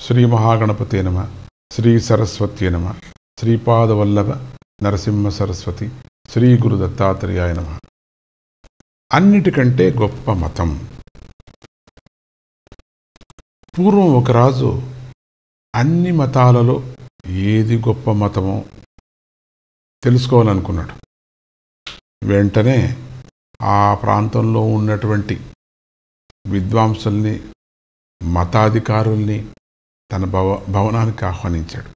శ్రీ మహాగణపతే నమ శ్రీ సరస్వతి నమ శ్రీపాదవల్లభ నరసింహ సరస్వతి శ్రీ గురు దత్తాత్రేయాయ నమ అన్నిటికంటే గొప్ప మతం పూర్వం ఒక రాజు అన్ని మతాలలో ఏది గొప్ప మతమో తెలుసుకోవాలనుకున్నాడు వెంటనే ఆ ప్రాంతంలో ఉన్నటువంటి విద్వాంసుల్ని మతాధికారుల్ని తన భవ భవనానికి ఆహ్వానించాడు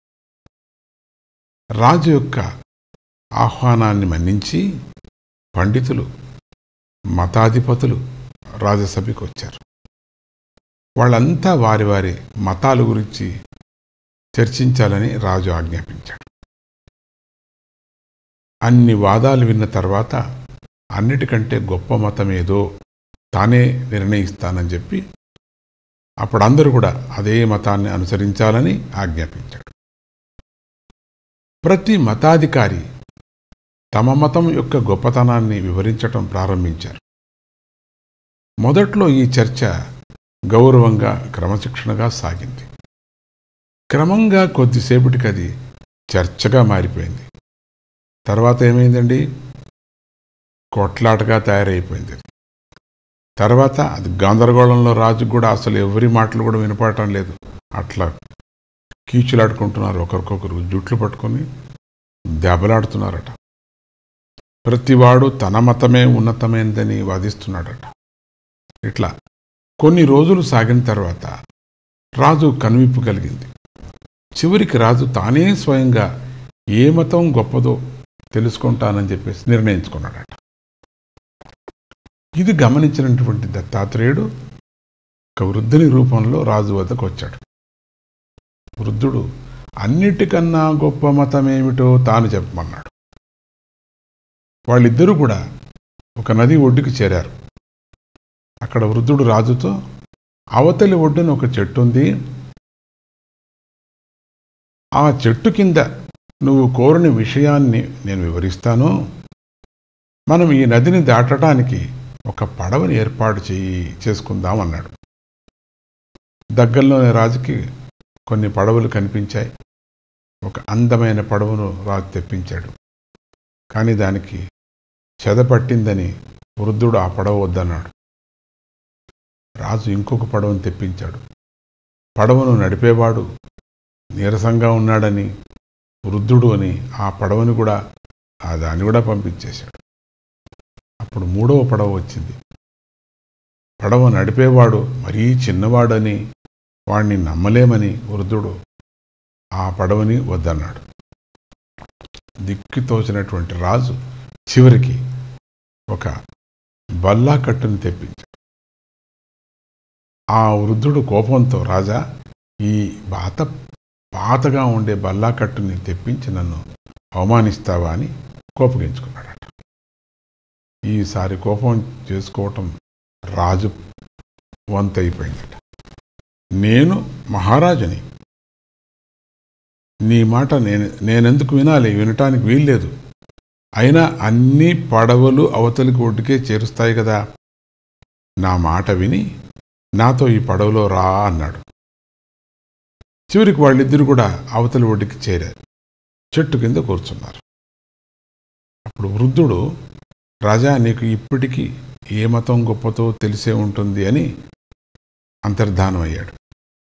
రాజు యొక్క ఆహ్వానాన్ని మన్నించి పండితులు మతాధిపతులు రాజసభకి వచ్చారు వాళ్ళంతా వారి వారి మతాల గురించి చర్చించాలని రాజు ఆజ్ఞాపించాడు అన్ని వాదాలు విన్న తర్వాత అన్నిటికంటే గొప్ప మతం ఏదో తానే నిర్ణయిస్తానని చెప్పి అప్పుడు అందరూ కూడా అదే మతాన్ని అనుసరించాలని ఆజ్ఞాపించాడు ప్రతి మతాధికారి తమ మతం యొక్క గొప్పతనాన్ని వివరించటం ప్రారంభించారు మొదట్లో ఈ చర్చ గౌరవంగా క్రమశిక్షణగా సాగింది క్రమంగా కొద్దిసేపటికి అది చర్చగా మారిపోయింది తర్వాత ఏమైందండి కొట్లాటగా తయారైపోయింది అది తర్వాత అది గందరగోళంలో రాజుకు కూడా అసలు ఎవరి మాటలు కూడా వినపడటం లేదు అట్లా కీచులాడుకుంటున్నారు ఒకరికొకరు జుట్లు పట్టుకొని దెబ్బలాడుతున్నారట ప్రతివాడు తన మతమే ఉన్నతమైనదని వాదిస్తున్నాడట ఇట్లా కొన్ని రోజులు సాగిన తర్వాత రాజు కనువిప్పు కలిగింది చివరికి రాజు తానే స్వయంగా ఏ మతం గొప్పదో తెలుసుకుంటానని చెప్పేసి నిర్ణయించుకున్నాడట ఇది గమనించినటువంటి దత్తాత్రేయుడు ఒక వృద్ధుని రూపంలో రాజు వద్దకు వచ్చాడు వృద్ధుడు అన్నిటికన్నా గొప్ప మతం ఏమిటో తాను చెప్పమన్నాడు వాళ్ళిద్దరూ కూడా ఒక నది ఒడ్డుకి చేరారు అక్కడ వృద్ధుడు రాజుతో అవతలి ఒడ్డున ఒక చెట్టు ఉంది ఆ చెట్టు కింద నువ్వు కోరిన విషయాన్ని నేను వివరిస్తాను మనం ఈ నదిని దాటడానికి ఒక పడవని ఏర్పాటు చేయి చేసుకుందాం అన్నాడు దగ్గరలోని రాజుకి కొన్ని పడవలు కనిపించాయి ఒక అందమైన పడవను రాజు తెప్పించాడు కానీ దానికి చెద పట్టిందని వృద్ధుడు ఆ పడవ వద్దన్నాడు రాజు ఇంకొక పడవను తెప్పించాడు పడవను నడిపేవాడు నీరసంగా ఉన్నాడని వృద్ధుడు అని ఆ పడవని కూడా ఆ దాన్ని కూడా పంపించేశాడు అప్పుడు మూడవ పడవ వచ్చింది పడవ నడిపేవాడు మరీ చిన్నవాడని వాణ్ణి నమ్మలేమని వృద్ధుడు ఆ పడవని వద్దన్నాడు దిక్కి తోచినటువంటి రాజు చివరికి ఒక బల్లా కట్టుని తెప్పించాడు ఆ వృద్ధుడు కోపంతో రాజా ఈ బాత పాతగా ఉండే బల్లా కట్టుని తెప్పించి నన్ను అవమానిస్తావా అని కోపగించుకున్నాడట ఈసారి కోపం చేసుకోవటం రాజు వంత అయిపోయిందట నేను మహారాజుని నీ మాట నేను నేనెందుకు వినాలి వినటానికి వీల్లేదు అయినా అన్ని పడవలు అవతలికి ఒడ్డుకే చేరుస్తాయి కదా నా మాట విని నాతో ఈ పడవలో రా అన్నాడు చివరికి వాళ్ళిద్దరు కూడా అవతలి ఒడ్డుకి చేరారు చెట్టు కింద కూర్చున్నారు అప్పుడు వృద్ధుడు రాజా నీకు ఇప్పటికీ ఏ మతం గొప్పతో తెలిసే ఉంటుంది అని అంతర్ధానం అయ్యాడు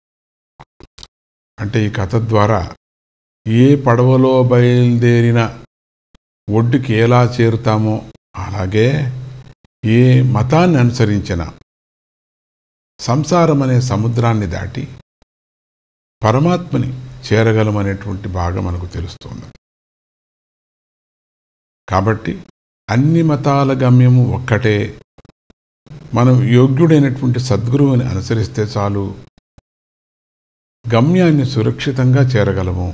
అంటే ఈ కథ ద్వారా ఏ పడవలో బయలుదేరిన ఒడ్డుకి ఎలా చేరుతామో అలాగే ఏ మతాన్ని అనుసరించిన సంసారం అనే సముద్రాన్ని దాటి పరమాత్మని చేరగలమనేటువంటి భాగం మనకు తెలుస్తుంది కాబట్టి అన్ని మతాల గమ్యము ఒక్కటే మనం యోగ్యుడైనటువంటి సద్గురువుని అనుసరిస్తే చాలు గమ్యాన్ని సురక్షితంగా చేరగలము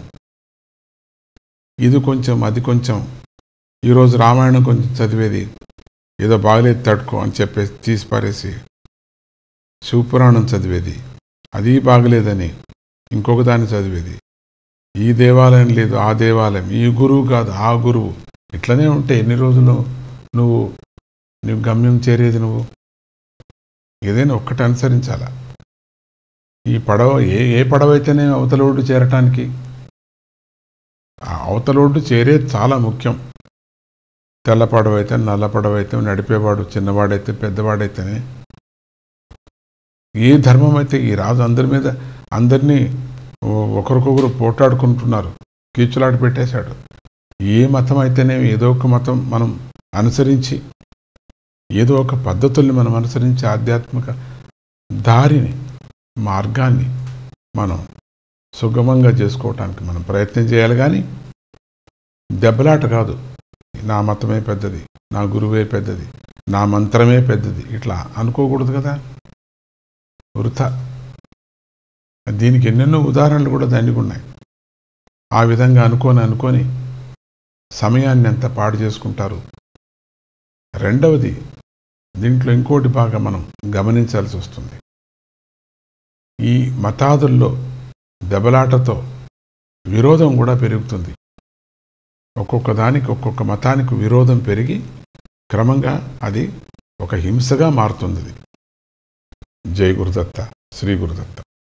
ఇది కొంచెం అది కొంచెం ఈరోజు రామాయణం కొంచెం చదివేది ఏదో బాగలేదు తడుకో అని చెప్పేసి తీసి పారేసి శివపురాణం చదివేది అది బాగలేదని ఇంకొక దాన్ని చదివేది ఈ దేవాలయం లేదు ఆ దేవాలయం ఈ గురువు కాదు ఆ గురువు ఇట్లనే ఉంటే ఎన్ని రోజులు నువ్వు నువ్వు గమ్యం చేరేది నువ్వు ఏదైనా ఒక్కటి అనుసరించాలా ఈ పడవ ఏ ఏ పడవ అయితేనే అవతల ఒడ్డు చేరటానికి ఆ అవతల ఒడ్డు చేరేది చాలా ముఖ్యం తెల్ల పడవ అయితే నల్ల పడవ అయితే నడిపేవాడు చిన్నవాడైతే పెద్దవాడైతేనే ఏ ధర్మం అయితే ఈ రాజు అందరి మీద అందరినీ ఓ- ఒకరికొకరు పోటాడుకుంటున్నారు కీచులాడి పెట్టేశాడు ఏ మతం అయితేనే ఏదో ఒక మతం మనం అనుసరించి ఏదో ఒక పద్ధతుల్ని మనం అనుసరించి ఆధ్యాత్మిక దారిని మార్గాన్ని మనం సుగమంగా చేసుకోవటానికి మనం ప్రయత్నం చేయాలి కానీ దెబ్బలాట కాదు నా మతమే పెద్దది నా గురువే పెద్దది నా మంత్రమే పెద్దది ఇట్లా అనుకోకూడదు కదా వృథ దీనికి ఎన్నెన్నో ఉదాహరణలు కూడా దండిగా ఉన్నాయి ఆ విధంగా అనుకొని అనుకొని సమయాన్ని ఎంత పాడు చేసుకుంటారు రెండవది దీంట్లో ఇంకోటి బాగా మనం గమనించాల్సి వస్తుంది ఈ మతాదుల్లో దెబ్బలాటతో విరోధం కూడా పెరుగుతుంది ఒక్కొక్క దానికి ఒక్కొక్క మతానికి విరోధం పెరిగి క్రమంగా అది ఒక హింసగా మారుతుంది జై గురుదత్త శ్రీ గురుదత్త